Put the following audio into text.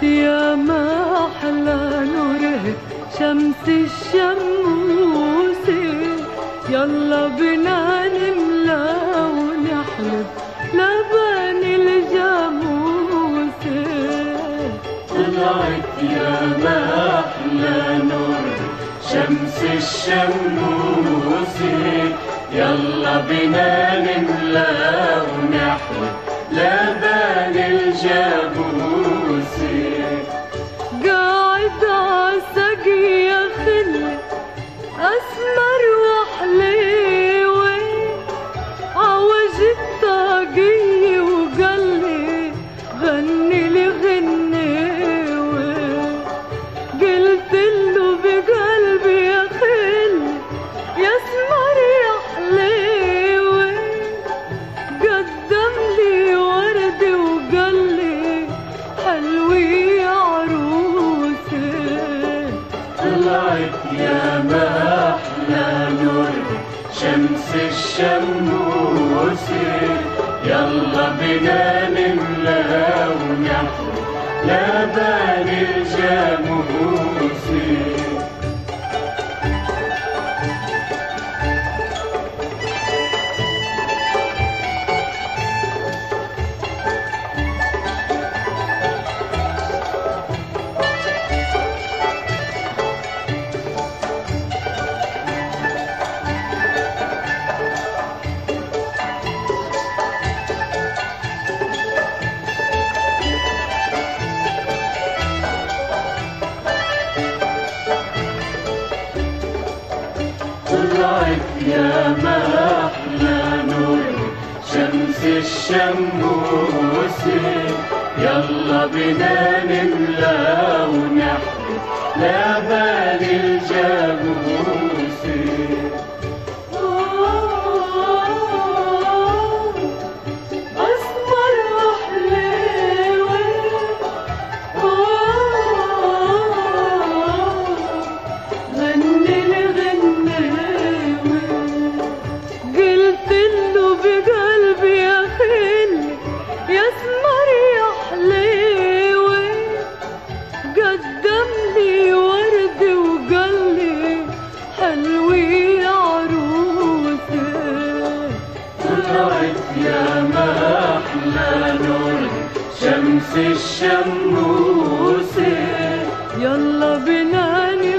يا ما أحلى نوره شمس الشموس يلا بنا نملى ونحلب لبن الجاموس طلعت يا ما أحلى نور شمس الشموس يلا بنا نملى ونحلب لبن الجاموس قاعد عالسقي يا خل أسمر وحليوة عوج الطاقية وقال لي غني لي غنيوة قلت له بقلبي يا خل يا اسمر يا حليوة قدم لي ورد وقال لي حلوي يا عروسي طلعت يا ما أحلى نور شمس الشموس يلا بنا نملى ونحلب لبن الجاموس طلعت يا ما أحلى نور شمس الشموس يلا بنا نملى ونحلب لبن الجاموس أسمر وحليوة غني لي غنيوة قلت له بقلبي يا خلي يا اسمر يا حليوة قدم لي ورد وقال لي حلوي يا عروسي طلعت يا ما أحلى نور شمس الشموس يلا بنا